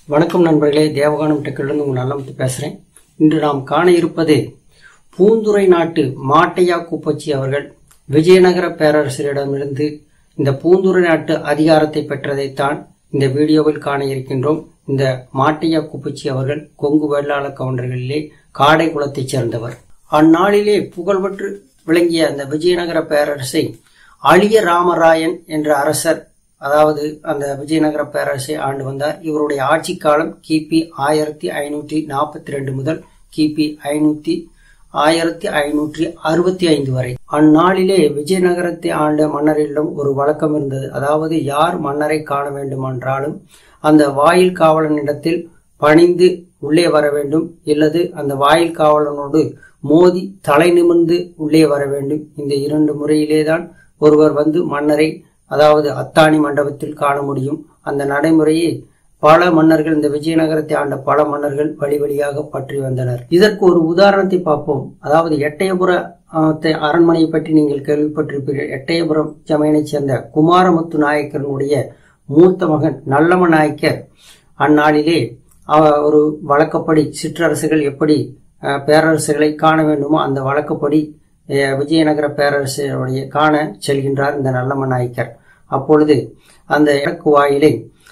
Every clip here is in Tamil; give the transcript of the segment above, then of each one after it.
வணக்கம் நண்பர்களே தேவகானம் டெக்கிலிருந்து உங்கள் நல்லமுத்து பேசுகிறேன் இன்று நாம் காண இருப்பது பூந்துரை நாட்டு மாட்டையா குப்பச்சி அவர்கள் விஜயநகர பேரரசரிடமிருந்து இந்த பூந்துரை நாட்டு அதிகாரத்தை பெற்றதைத்தான் இந்த வீடியோவில் காண இருக்கின்றோம் இந்த மாட்டையா குப்பச்சி அவர்கள் கொங்கு வேளாள கவுண்டர்களிலே காடை குலத்தைச் சேர்ந்தவர் அந்நாளிலே புகழ்பெற்று விளங்கிய அந்த விஜயநகர பேரரசை அழிய ராமராயன் என்ற அரசர் அதாவது அந்த விஜயநகர பேரரசை ஆண்டு வந்தார் இவருடைய ஆட்சி காலம் கிபி ஆயிரத்தி ஐநூற்றி நாற்பத்தி ரெண்டு முதல் கிபி ஐநூத்தி ஆயிரத்தி ஐநூற்றி அறுபத்தி ஐந்து வரை அந்நாளிலே விஜயநகரத்தை ஆண்ட மன்னரிடம் ஒரு வழக்கம் இருந்தது அதாவது யார் மன்னரை காண வேண்டுமென்றாலும் அந்த வாயில் காவலனிடத்தில் பணிந்து உள்ளே வர வேண்டும் இல்லது அந்த வாயில் காவலனோடு மோதி தலை நிமிர்ந்து உள்ளே வர வேண்டும் இந்த இரண்டு முறையிலேதான் ஒருவர் வந்து மன்னரை அதாவது அத்தாணி மண்டபத்தில் காண முடியும் அந்த நடைமுறையை பல மன்னர்கள் இந்த விஜயநகரத்தை ஆண்ட பல மன்னர்கள் வழி வழியாக பற்றி வந்தனர் இதற்கு ஒரு உதாரணத்தை பார்ப்போம் அதாவது எட்டயபுர அரண்மனையை பற்றி நீங்கள் கேள்விப்பட்டிருப்பீர்கள் எட்டயபுரம் ஜமையனைச் சேர்ந்த குமாரமுத்து நாயக்கரனுடைய மூத்த மகன் நல்லம நாயக்கர் அந்நாளிலே ஒரு வழக்கப்படி சிற்றரசுகள் எப்படி பேரரசுகளை காண வேண்டுமோ அந்த வழக்கப்படி விஜயநகர பேரரசுடைய காண செல்கின்றார் இந்த நல்லம்ம நாயக்கர் அப்பொழுது அந்த இலக்கு வாயிலை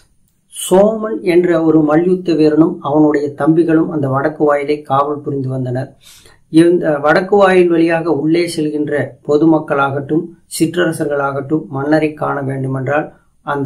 சோமன் என்ற ஒரு மல்யுத்த வீரனும் அவனுடைய தம்பிகளும் அந்த வடக்கு வாயிலை காவல் புரிந்து வந்தனர் இந்த வடக்கு வாயில் வழியாக உள்ளே செல்கின்ற பொதுமக்களாகட்டும் சிற்றரசர்களாகட்டும் மன்னரை காண வேண்டுமென்றால் அந்த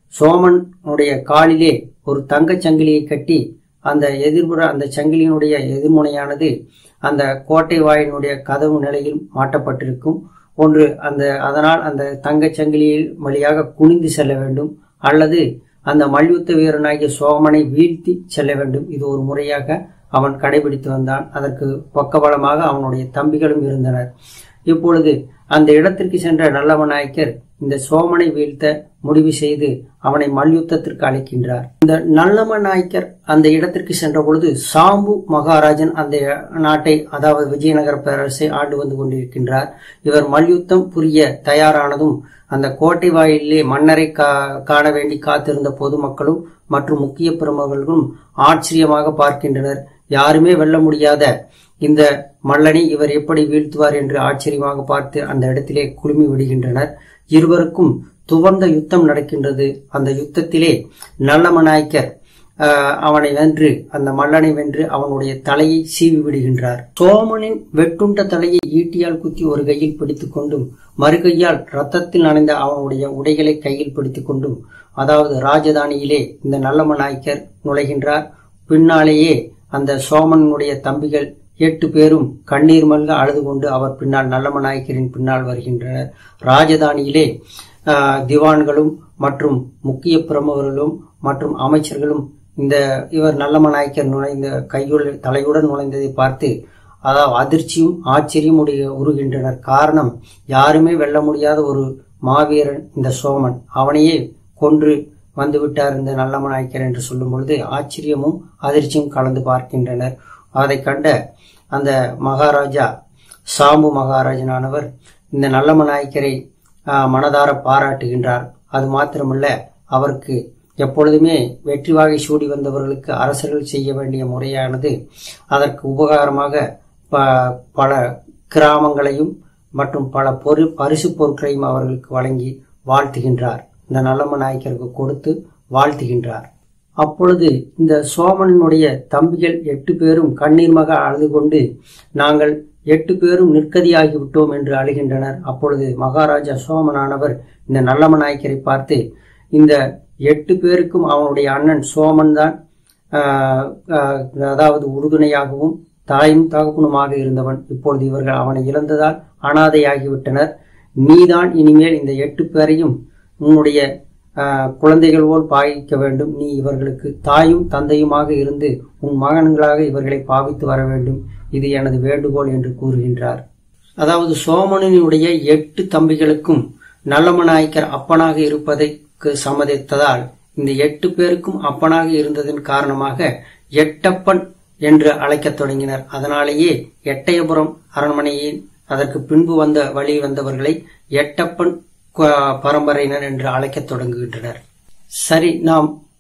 சோமனுடைய காலிலே ஒரு தங்கச் சங்கிலியை கட்டி அந்த எதிர்புற அந்த சங்கிலியினுடைய எதிர்முனையானது அந்த கோட்டை வாயினுடைய கதவு நிலையில் மாட்டப்பட்டிருக்கும் ஒன்று அந்த அதனால் அந்த தங்கச் சங்கிலியில் வழியாக குனிந்து செல்ல வேண்டும் அல்லது அந்த மல்யுத்த வீரனாகிய சோமனை வீழ்த்தி செல்ல வேண்டும் இது ஒரு முறையாக அவன் கடைபிடித்து வந்தான் அதற்கு பக்கபலமாக அவனுடைய தம்பிகளும் இருந்தனர் இப்பொழுது அந்த இடத்திற்கு சென்ற நல்லவ நாயக்கர் இந்த சோமனை வீழ்த்த முடிவு செய்து அவனை மல்யுத்தத்திற்கு அழைக்கின்றார் இந்த நல்லம நாயக்கர் அந்த இடத்திற்கு சென்ற பொழுது சாம்பு மகாராஜன் அந்த நாட்டை அதாவது விஜயநகர பேரரசை ஆண்டு வந்து கொண்டிருக்கின்றார் இவர் மல்யுத்தம் புரிய தயாரானதும் அந்த கோட்டை வாயிலே மன்னரை காண வேண்டி காத்திருந்த பொதுமக்களும் மற்றும் முக்கிய பிரமுகர்களும் ஆச்சரியமாக பார்க்கின்றனர் யாருமே வெல்ல முடியாத இந்த மல்லனை இவர் எப்படி வீழ்த்துவார் என்று ஆச்சரியமாக பார்த்து அந்த இடத்திலே குழுமி விடுகின்றனர் இருவருக்கும் துவர்ந்த யுத்தம் நடக்கின்றது அந்த யுத்தத்திலே நல்லமநாயக்கர் அவனை வென்று அந்த மல்லனை வென்று அவனுடைய தலையை சீவி விடுகின்றார் சோமனின் வெட்டுண்ட தலையை ஈட்டியால் குத்தி ஒரு கையில் பிடித்துக் கொண்டும் மறுகையால் ரத்தத்தில் நனைந்த அவனுடைய உடைகளை கையில் பிடித்துக் கொண்டும் அதாவது ராஜதானியிலே இந்த நல்லம நாயக்கர் நுழைகின்றார் பின்னாலேயே அந்த சோமனுடைய தம்பிகள் எட்டு பேரும் கண்ணீர் மல்க அழுது கொண்டு அவர் பின்னால் நல்லம நாயக்கரின் பின்னால் வருகின்றனர் ராஜதானியிலே திவான்களும் மற்றும் முக்கிய பிரமுகர்களும் மற்றும் அமைச்சர்களும் இந்த இவர் நல்லம நாயக்கர் நுழைந்த கையுள் தலையுடன் நுழைந்ததை பார்த்து அதாவது அதிர்ச்சியும் ஆச்சரியம் உடைய உருகின்றனர் காரணம் யாருமே வெல்ல முடியாத ஒரு மாவீரன் இந்த சோமன் அவனையே கொன்று வந்துவிட்டார் இந்த நல்லம நாயக்கர் என்று சொல்லும் பொழுது ஆச்சரியமும் அதிர்ச்சியும் கலந்து பார்க்கின்றனர் அதை கண்ட அந்த மகாராஜா சாம்பு மகாராஜனானவர் இந்த நல்லம நாயக்கரை மனதார பாராட்டுகின்றார் அது மாத்திரமல்ல அவருக்கு எப்பொழுதுமே வெற்றி வாகை சூடி வந்தவர்களுக்கு அரசர்கள் செய்ய வேண்டிய முறையானது அதற்கு உபகாரமாக பல கிராமங்களையும் மற்றும் பல பொரு பரிசு பொருட்களையும் அவர்களுக்கு வழங்கி வாழ்த்துகின்றார் இந்த நல்லம்ம நாயக்கருக்கு கொடுத்து வாழ்த்துகின்றார் அப்பொழுது இந்த சோமனுடைய தம்பிகள் எட்டு பேரும் கண்ணீர் மக அழுது கொண்டு நாங்கள் எட்டு பேரும் நிற்கதியாகி விட்டோம் என்று அழுகின்றனர் அப்பொழுது மகாராஜா சோமனானவர் இந்த நல்லம்ம நாயக்கரை பார்த்து இந்த எட்டு பேருக்கும் அவனுடைய அண்ணன் சோமன் தான் அதாவது உறுதுணையாகவும் தாயும் தகப்பனுமாக இருந்தவன் இப்பொழுது இவர்கள் அவனை இழந்ததால் அனாதையாகிவிட்டனர் நீதான் இனிமேல் இந்த எட்டு பேரையும் உன்னுடைய குழந்தைகள் போல் பாவிக்க வேண்டும் நீ இவர்களுக்கு தாயும் தந்தையுமாக இருந்து உன் மகன்களாக இவர்களை பாவித்து வர வேண்டும் இது எனது வேண்டுகோள் என்று கூறுகின்றார் அதாவது சோமனினுடைய எட்டு தம்பிகளுக்கும் நல்லமநாயக்கர் அப்பனாக இருப்பதற்கு சம்மதித்ததால் இந்த எட்டு பேருக்கும் அப்பனாக இருந்ததன் காரணமாக எட்டப்பன் என்று அழைக்கத் தொடங்கினர் அதனாலேயே எட்டயபுரம் அரண்மனையின் அதற்கு பின்பு வந்த வழி வந்தவர்களை எட்டப்பன் பரம்பரையினர் என்று அழைக்கத் தொடங்குகின்றனர் சரி நாம்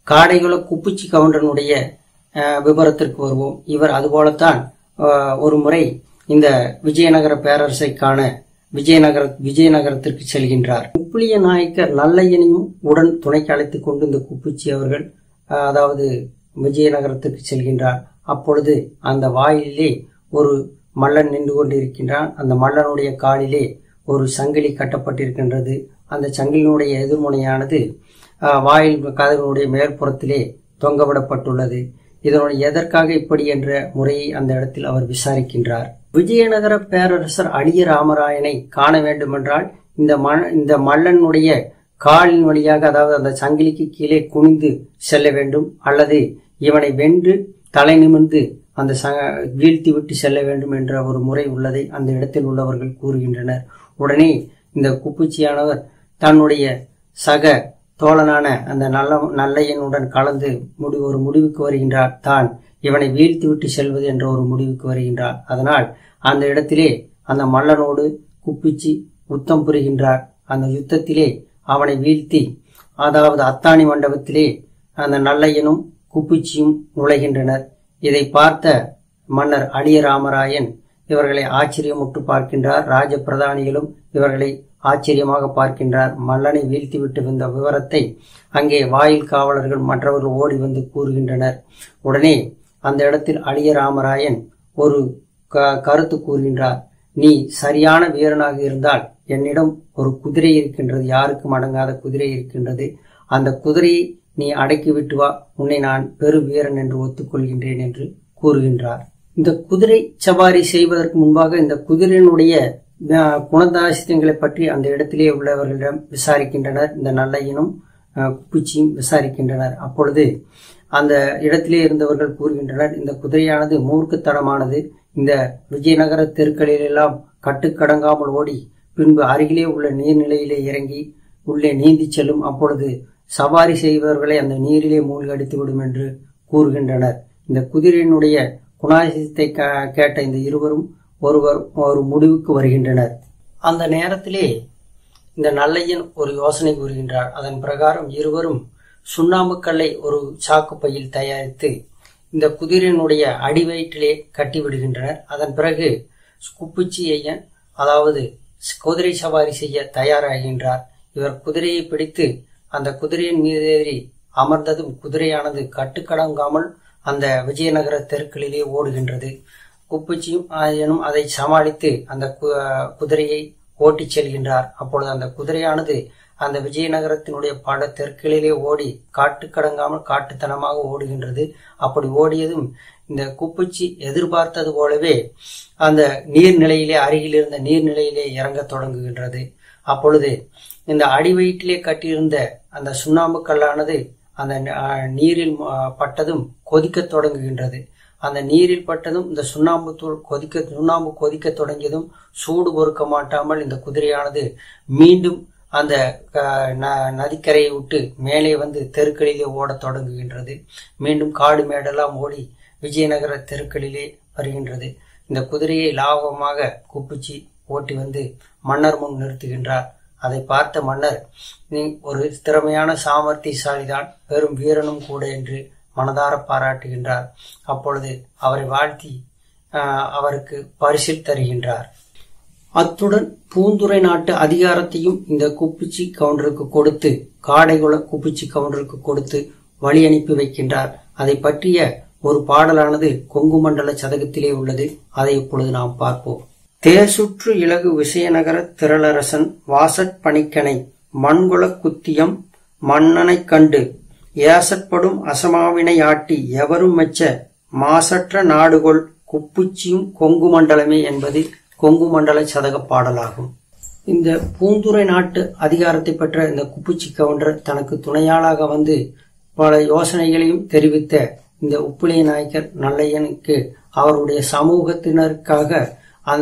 காடைகுல குப்புச்சி கவுண்டனுடைய அஹ், விபரத்திற்கு வருவோம் இவர் அதுபோலத்தான் அஹ், ஒரு முறை இந்த விஜயநகர பேரரசை காண விஜயநகர விஜயநகரத்திற்கு செல்கின்றார் உப்புளிய நாயக்கர் நல்லையனையும் உடன் துணைக்கு அழைத்துக் கொண்டு இந்த குப்புச்சி அவர்கள் அஹ், அதாவது விஜயநகரத்திற்கு செல்கின்றார் அப்பொழுது அந்த வாயிலே ஒரு மல்லன் நின்று கொண்டிருக்கின்றான் அந்த மல்லனுடைய காலிலே ஒரு சங்கிலி கட்டப்பட்டிருக்கின்றது அந்த சங்கிலினுடைய எதிர்முனையானது அஹ், வாயில் கதவினுடைய மேற்புறத்திலே தொங்கவிடப்பட்டுள்ளது இதனுடைய எதற்காக இப்படி என்ற முறையை அந்த இடத்தில் அவர் விசாரிக்கின்றார் விஜயநகர பேரரசர் அழிய ராமராயனை காண வேண்டுமென்றால் இந்த மண் இந்த மல்லனுடைய காலின் வழியாக அதாவது அந்த சங்கிலிக்கு கீழே குனிந்து செல்ல வேண்டும் அல்லது இவனை வென்று தலை நிமிர்ந்து அந்த ச வீழ்த்தி விட்டு செல்ல வேண்டும் என்ற ஒரு முறை உள்ளதை அந்த இடத்தில் உள்ளவர்கள் கூறுகின்றனர் உடனே இந்த குப்புச்சியானவர் தன்னுடைய சக தோழனான அந்த நல்ல நல்லையனுடன் கலந்து முடி ஒரு முடிவுக்கு வருகின்றார் தான் இவனை வீழ்த்தி விட்டு செல்வது என்ற ஒரு முடிவுக்கு வருகின்றார் அதனால் அந்த இடத்திலே அந்த மல்லனோடு குப்பிச்சி யுத்தம் புரிகின்றார் அந்த யுத்தத்திலே அவனை வீழ்த்தி அதாவது அத்தாணி மண்டபத்திலே அந்த நல்லையனும் குப்பிச்சியும் நுழைகின்றனர் இதை பார்த்த மன்னர் அழிய ராமராயன் இவர்களை ஆச்சரியமுற்று பார்க்கின்றார் ராஜ பிரதானிகளும் இவர்களை ஆச்சரியமாக பார்க்கின்றார் மல்லனை வீழ்த்திவிட்டு வந்த விவரத்தை அங்கே வாயில் காவலர்கள் மற்றவர்கள் ஓடி வந்து கூறுகின்றனர் உடனே அந்த இடத்தில் அழிய ராமராயன் ஒரு க- கருத்து கூறுகின்றார் நீ சரியான வீரனாக இருந்தால் என்னிடம் ஒரு குதிரை இருக்கின்றது யாருக்கும் அடங்காத குதிரை இருக்கின்றது அந்த குதிரையை நீ அடக்கி விட்டு வா உன்னை நான் பெரு வீரன் என்று ஒத்துக்கொள்கின்றேன் என்று கூறுகின்றார் இந்த குதிரை சவாரி செய்வதற்கு முன்பாக இந்த குதிரையினுடைய அஹ், குணதாசியங்களை பற்றி அந்த இடத்திலே உள்ளவர்களிடம் விசாரிக்கின்றனர் இந்த நல்லையனும் அஹ், குப்பிச்சியும் விசாரிக்கின்றனர் அப்பொழுது அந்த இடத்திலே இருந்தவர்கள் கூறுகின்றனர் இந்த குதிரையானது மூர்க்கத்தனமானது இந்த விஜயநகர தெருக்களிலெல்லாம் கட்டுக்கடங்காமல் ஓடி பின்பு அருகிலே உள்ள நீர்நிலையிலே இறங்கி உள்ளே நீந்தி செல்லும் அப்பொழுது சவாரி செய்பவர்களை அந்த நீரிலே மூழ்கடித்து விடும் என்று கூறுகின்றனர் இந்த குதிரையினுடைய குணாதிசயத்தை கே- கேட்ட இந்த இருவரும் ஒருவர் ஒரு முடிவுக்கு வருகின்றனர் அந்த நேரத்திலே இந்த நல்லையன் ஒரு யோசனை கூறுகின்றார் அதன் பிரகாரம் இருவரும் சுண்ணாம்பு கல்லை ஒரு சாக்கு பையில் தயாரித்து இந்த குதிரையினுடைய அடிவயிற்றிலே கட்டி விடுகின்றனர் அதன் பிறகு குப்பிச்சி ஐயன் அதாவது குதிரை சவாரி செய்ய தயாராகின்றார் இவர் குதிரையை பிடித்து அந்த குதிரையின் மீது ஏறி அமர்ந்ததும் குதிரையானது கட்டுக்கடங்காமல் அந்த விஜயநகர தெருக்களிலே ஓடுகின்றது குப்பிச்சியும் ஆயனும் அதை சமாளித்து அந்த கு- குதிரையை ஓட்டிச் செல்கின்றார் அப்பொழுது அந்த குதிரையானது அந்த விஜயநகரத்தினுடைய பல தெற்கிலே ஓடி காட்டுக்கடங்காமல் காட்டுத்தனமாக ஓடுகின்றது அப்படி ஓடியதும் இந்த குப்பிச்சி எதிர்பார்த்தது போலவே அந்த நீர்நிலையிலே அருகில் இருந்த நீர்நிலையிலே இறங்கத் தொடங்குகின்றது அப்பொழுது இந்த அடிவயிற்றிலே கட்டியிருந்த அந்த சுண்ணாம்பு கல்லானது அந்த அஹ், நீரில் அஹ், பட்டதும் கொதிக்கத் தொடங்குகின்றது அந்த நீரில் பட்டதும் இந்த சுண்ணாம்பு தூள் கொதிக்க சுண்ணாம்பு கொதிக்க தொடங்கியதும் சூடு பொறுக்க மாட்டாமல் இந்த குதிரையானது மீண்டும் அந்த க- ந- நதிக்கரையை விட்டு மேலே வந்து தெருக்களிலே ஓடத் தொடங்குகின்றது மீண்டும் காடு மேடெல்லாம் ஓடி விஜயநகர தெருக்களிலே வருகின்றது இந்த குதிரையை லாபமாக குப்பிச்சி ஓட்டி வந்து மன்னர் முன் நிறுத்துகின்றார் அதை பார்த்த மன்னர் நீ ஒரு திறமையான சாமர்த்தியசாலிதான் பெரும் வீரனும் கூட என்று மனதார பாராட்டுகின்றார் அப்பொழுது அவரை வாழ்த்தி ஆஹ், அவருக்கு பரிசில் தருகின்றார் அத்துடன் பூந்துரை நாட்டு அதிகாரத்தையும் இந்த குப்பிச்சி கவுண்டருக்கு கொடுத்து காடைகுல குப்பிச்சி கவுண்டருக்கு கொடுத்து வழி அனுப்பி வைக்கின்றார் அதை பற்றிய ஒரு பாடலானது கொங்கு மண்டல சதகத்திலே உள்ளது அதை இப்பொழுது நாம் பார்ப்போம் தேசுற்று இலகு விசயநகர திரளரசன் வாசற் பணிக்கனை மண்குல குத்தியம் மன்னனைக் கண்டு ஏசற்படும் அசமாவினை ஆட்டி எவரும் மெச்ச மாசற்ற நாடுகொள் குப்புச்சியும் கொங்கு மண்டலமே என்பது கொங்கு மண்டல சதக பாடலாகும் இந்த பூந்துரை நாட்டு அதிகாரத்தை பெற்ற இந்த குப்புச்சி கவுண்டர் தனக்கு துணையாளாக வந்து பல யோசனைகளையும் தெரிவித்த இந்த உப்புளிய நாயக்கர் நல்லையனுக்கு அவருடைய சமூகத்தினருக்காக அந்த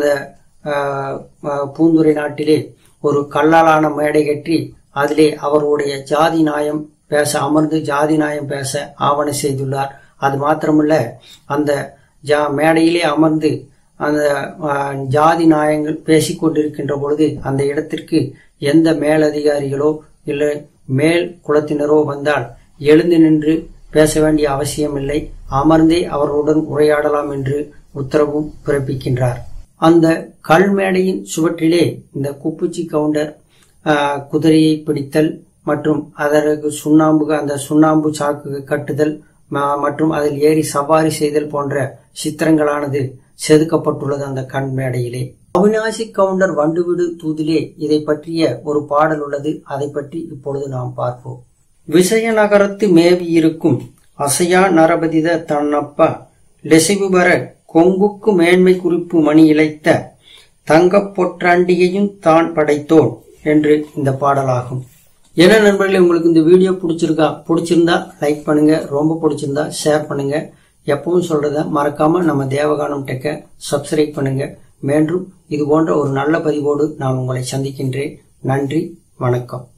ஆஹ், ஆஹ், பூந்துரை நாட்டிலே ஒரு கல்லாலான மேடை கட்டி அதிலே அவருடைய ஜாதி நியாயம் பேச அமர்ந்து ஜாதி நியாயம் பேச ஆவண செய்துள்ளார் அது மாத்திரமல்ல அந்த ஜா மேடையிலே அமர்ந்து அந்த ஆஹ், ஜாதி நியாயங்கள் பேசிக் கொண்டிருக்கின்ற பொழுது அந்த இடத்திற்கு எந்த மேலதிகாரிகளோ இல்லை மேல் குலத்தினரோ வந்தால் எழுந்து நின்று பேச வேண்டிய அவசியமில்லை அமர்ந்தே அவர்களுடன் உரையாடலாம் என்று உத்தரவும் பிறப்பிக்கின்றார் அந்த கல்மேடையின் சுவற்றிலே இந்த குப்புச்சி கவுண்டர் ஆஹ், குதிரையை பிடித்தல் மற்றும் அதற்கு சுண்ணாம்பு அந்த சுண்ணாம்பு சாக்கு கட்டுதல் ம- மற்றும் அதில் ஏறி சவாரி செய்தல் போன்ற சித்திரங்களானது செதுக்கப்பட்டுள்ளது அந்த கண் மேடையிலே அவினாசி கவுண்டர் வண்டுவிடு தூதிலே இதை பற்றிய ஒரு பாடல் உள்ளது அதை பற்றி இப்பொழுது நாம் பார்ப்போம் விசயநகரத்து மேவி இருக்கும் அசையா நரபதித தன்னப்பா லெசிவு பெற கொங்குக்கு மேன்மை குறிப்பு மணி இழைத்த தங்கப் பொற்றாண்டியையும் தான் படைத்தோன் என்று இந்த பாடலாகும் என்ன நண்பர்களே உங்களுக்கு இந்த வீடியோ பிடிச்சிருக்கா பிடிச்சிருந்தா லைக் பண்ணுங்க ரொம்ப பிடிச்சிருந்தா ஷேர் பண்ணுங்க எப்பவும் சொல்றத மறக்காம நம்ம தேவகானம் டெக்க சப்ஸ்கிரைப் பண்ணுங்க மீண்டும் இது போன்ற ஒரு நல்ல பதிவோடு நான் உங்களை சந்திக்கின்றேன் நன்றி வணக்கம்